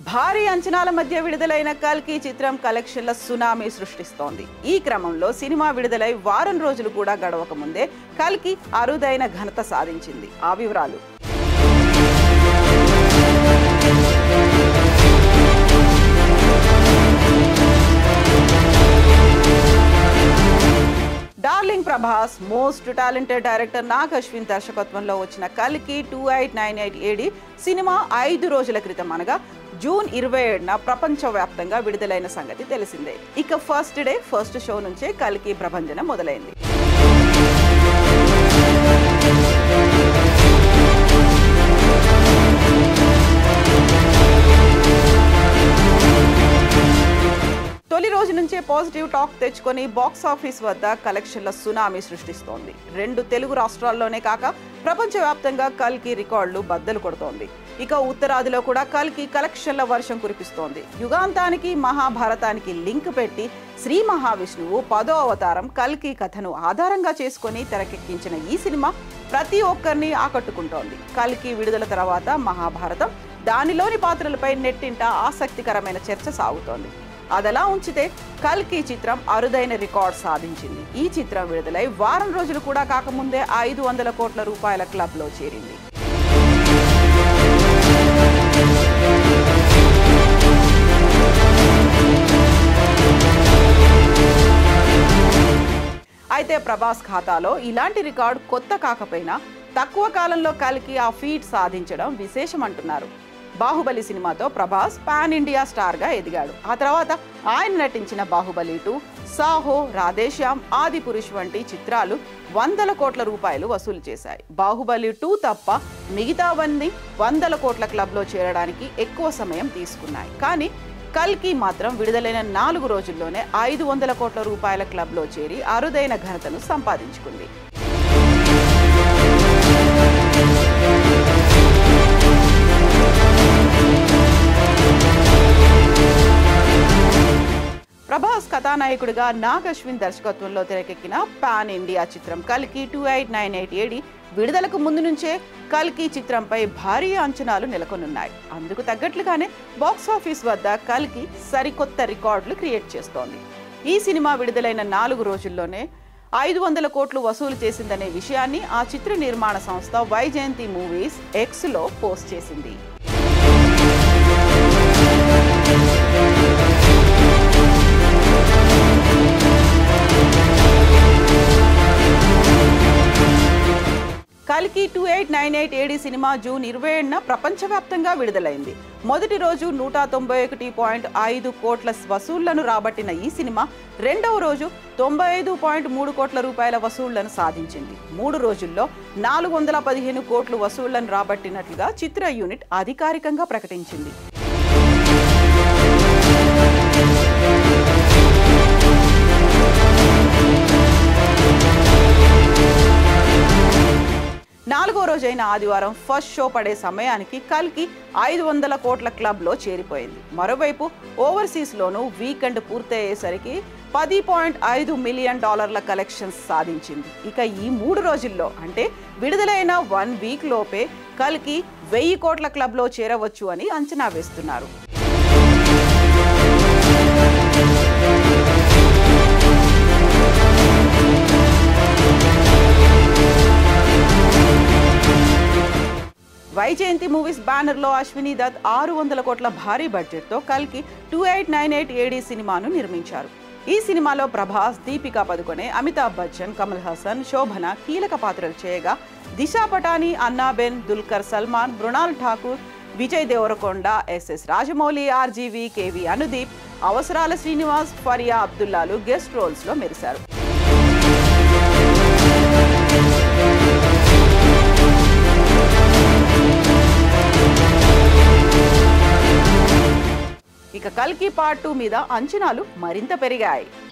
భారీ అంచనాల మధ్య విడుదలైన కల్కి చిత్రం కలెక్షన్ల సునామీ సృష్టిస్తోంది ఈ క్రమంలో సినిమా విడుదలై వారం రోజులు కూడా గడవక ముందే కల్కి అరుదైన ఘనత సాధించింది ఆ వివరాలు darling Prabhas most talented director Nag Ashwin దర్శకత్వంలో వచ్చిన కలికి two eight nine eight AD సినిమా ఐదు రోజుల క్రితం అనగా జూన్ ఇరవై ఏడున ప్రపంచవ్యాప్తంగా విడుదలైన సంగతి తెలిసిందే ఇక ఫస్ట్ డే ఫస్ట్ షో నుంచే కలికి ప్రభంజనం మొదలైంది తొలి రోజు నుంచే పాజిటివ్ టాక్ తెచ్చుకొని బాక్స్ ఆఫీస్ వద్ద కలెక్షన్ల సునామీ సృష్టిస్తోంది రెండు తెలుగు రాష్ట్రాల్లోనే కాక ప్రపంచవ్యాప్తంగా కల్కి రికార్డులు బద్దలు కొడుతోంది ఇక ఉత్తరాదిలో కూడా కల్కి కలెక్షన్ల వర్షం కురిపిస్తోంది యుగాంతానికి మహాభారతానికి లింక్ పెట్టి శ్రీ మహావిష్ణువు పదో అవతారం కల్కి కథను ఆధారంగా చేసుకొని తెరకెక్కించిన ఈ సినిమా ప్రతి ఒక్కరిని ఆకట్టుకుంటోంది కల్కి విడుదల తర్వాత మహాభారతం దానిలోని పాత్రలపై నెట్టింట ఆసక్తికరమైన చర్చ సాగుతోంది అదలా ఉంచితే కల్కి చిత్రం అరుదైన రికార్డ్ సాధించింది ఈ చిత్రం విడుదలై వారం రోజులు కూడా కాకముందే ఐదు వందల కోట్ల రూపాయల క్లబ్లో చేరింది అయితే ప్రభాస్ ఖాతాలో ఇలాంటి రికార్డు కొత్త కాకపోయినా తక్కువ కాలంలో కలికి ఆ ఫీట్ సాధించడం విశేషం అంటున్నారు బాహుబలి సినిమాతో ప్రభాస్ పాన్ ఇండియా స్టార్గా ఎదిగాడు ఆ తర్వాత ఆయన నటించిన బాహుబలి టూ సాహో రాధేశ్యామ్ ఆది పురుష్ వంటి చిత్రాలు వందల కోట్ల రూపాయలు వసూలు చేశాయి బాహుబలి టూ తప్ప మిగతావన్నీ వందల కోట్ల క్లబ్లో చేరడానికి ఎక్కువ సమయం తీసుకున్నాయి కానీ కల్కి మాత్రం విడుదలైన నాలుగు రోజుల్లోనే ఐదు వందల కోట్ల రూపాయల క్లబ్లో చేరి అరుదైన ఘనతను సంపాదించుకుంది ప్రభాస్ కథానాయకుడిగా నాగ్ అశ్విన్ దర్శకత్వంలో తెరకెక్కిన పాన్ ఇండియా చిత్రం కల్కి two eight nine eight AD విడుదలకు ముందు నుంచే కల్కి చిత్రంపై భారీ అంచనాలు నెలకొనున్నాయి అందుకు తగ్గట్లుగానే బాక్స్ ఆఫీస్ వద్ద కల్కి సరికొత్త రికార్డులు క్రియేట్ చేస్తోంది ఈ సినిమా విడుదలైన నాలుగు రోజుల్లోనే ఐదు వందల కోట్లు వసూలు చేసిందనే విషయాన్ని ఆ చిత్ర నిర్మాణ సంస్థ వైజయంతి మూవీస్ ఎక్స్లో పోస్ట్ చేసింది కలికి two eight nine eight AD సినిమా జూన్ ఇరవై ఏడున ప్రపంచవ్యాప్తంగా విడుదలైంది మొదటి రోజు నూట తొంభై ఒకటి పాయింట్ ఐదు కోట్ల వసూళ్లను రాబట్టిన ఈ సినిమా రెండవ రోజు తొంభై ఐదు పాయింట్ మూడు కోట్ల రూపాయల వసూళ్లను సాధించింది మూడు రోజుల్లో నాలుగు వందల పదిహేను కోట్లు వసూళ్లను రాబట్టినట్లుగా చిత్ర యూనిట్ అధికారికంగా ప్రకటించింది నాలుగో రోజైన ఆదివారం ఫస్ట్ షో పడే సమయానికి కల్కి ఐదు వందల కోట్ల క్లబ్లో చేరిపోయింది మరోవైపు ఓవర్సీస్లోనూ వీకెండ్ పూర్తయ్యేసరికి పది పాయింట్ ఐదు మిలియన్ డాలర్ల కలెక్షన్స్ సాధించింది ఇక ఈ మూడు రోజుల్లో అంటే విడుదలైన వన్ వీక్ లోపే కల్కి వెయ్యి కోట్ల క్లబ్లో చేరవచ్చు అని అంచనా వేస్తున్నారు వైజయంతి మూవీస్ బ్యానర్లో అశ్విని దత్ ఆరు వందల కోట్ల భారీ బడ్జెట్తో కల్కి two eight nine eight AD సినిమాను నిర్మించారు ఈ సినిమాలో ప్రభాస్ దీపికా పదుకొనే అమితాబ్ బచ్చన్ కమల్ హాసన్ శోభన కీలక పాత్రలు చేయగా Disha Patani Anna Ben Dulquer Salmaan Mrunal Thakur Vijay Deverakonda S S Rajamouli RGV KV Anudeep Avasarala Srinivas Faria అబ్దుల్లాలు గెస్ట్ రోల్స్లో మెరిశారు ఇక కల్కి పార్ట్ టూ మీద అంచనాలు మరింత పెరిగాయి